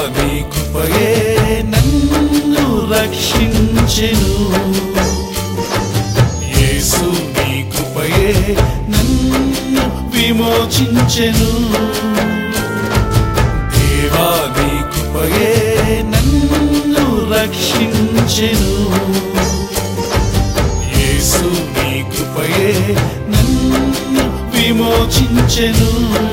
నీ కృపయే నన్ను రక్షించెను యేసు నీ కృపయే నన్ను విమోచించెను దేవా నీ కృపయే నన్ను రక్షించెను యేసు నీ కృపయే నన్ను విమోచించెను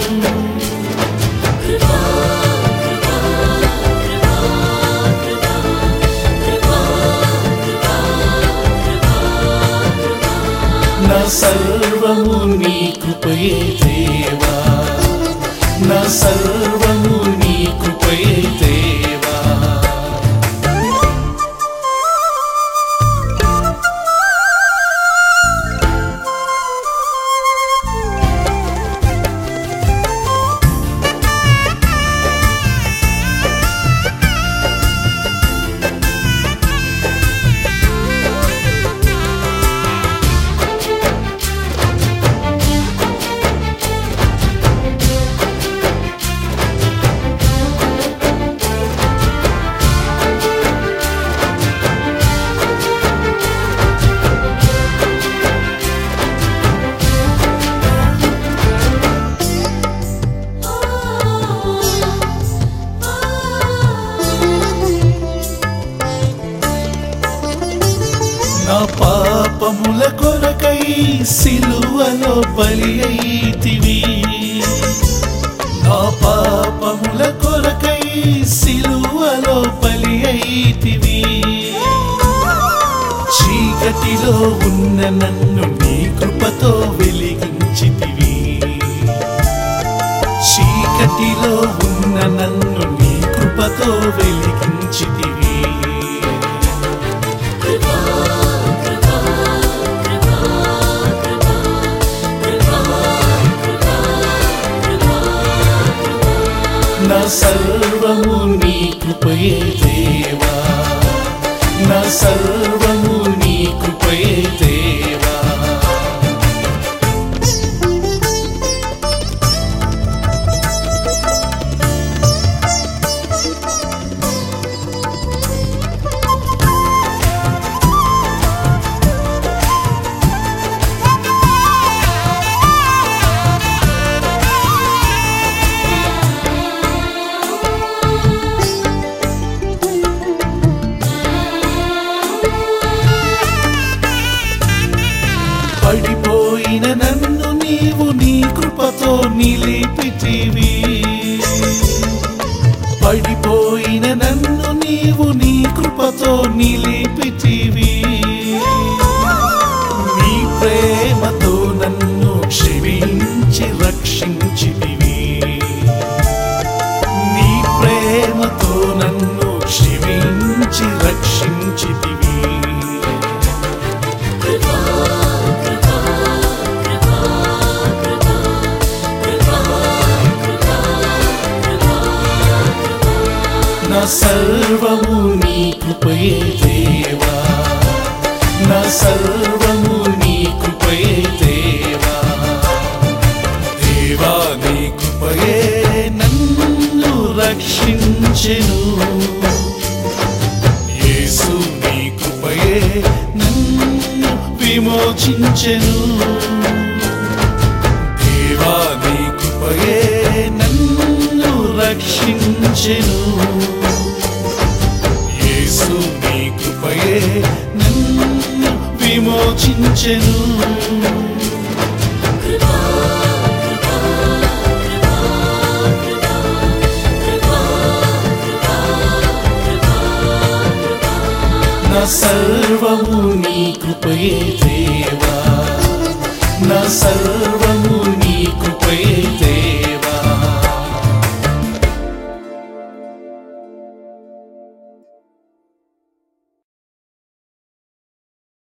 నా సర్వము నీ కృపయే దేవా నా సర్వము నీ కృపయే దేవా నా పాపముల కొరకై సిలువలో బలి అయితివి నా పాపముల కొరకై సిలువలో బలి అయితివి చీకటిలో ఉన్న నన్ను నీ కృపతో వెలిగించితివి చీకటిలో ఉన్న నన్ను నీ కృపతో వెలిగించితివి నా సర్వము నీ కృపయే దేవా నా సర్వము నీ కృపయే దేవా పడిపోయిన నన్ను నీవు నీ కృపతో నిలిపితివి పడిపోయిన నన్ను నీవు నీ కృపతో నిలిపితివి నీ ప్రేమతో నన్ను క్షమించి రక్షించితివి నీ ప్రేమతో నన్ను క్షమించి రక్షించితివి నా సర్వము నీ కృపయే దేవా నా సర్వము నీ కృపయే దేవా దేవా నీ కృపయే నన్ను రక్షించెను యేసు నీ కృపయే నన్ను విమోచించెను దేవా నీ కృపయే నన్ను రక్షించెను యేసు నీ కృపయే నన్ను విమోచించెను నా సర్వము నీ కృపయే దేవా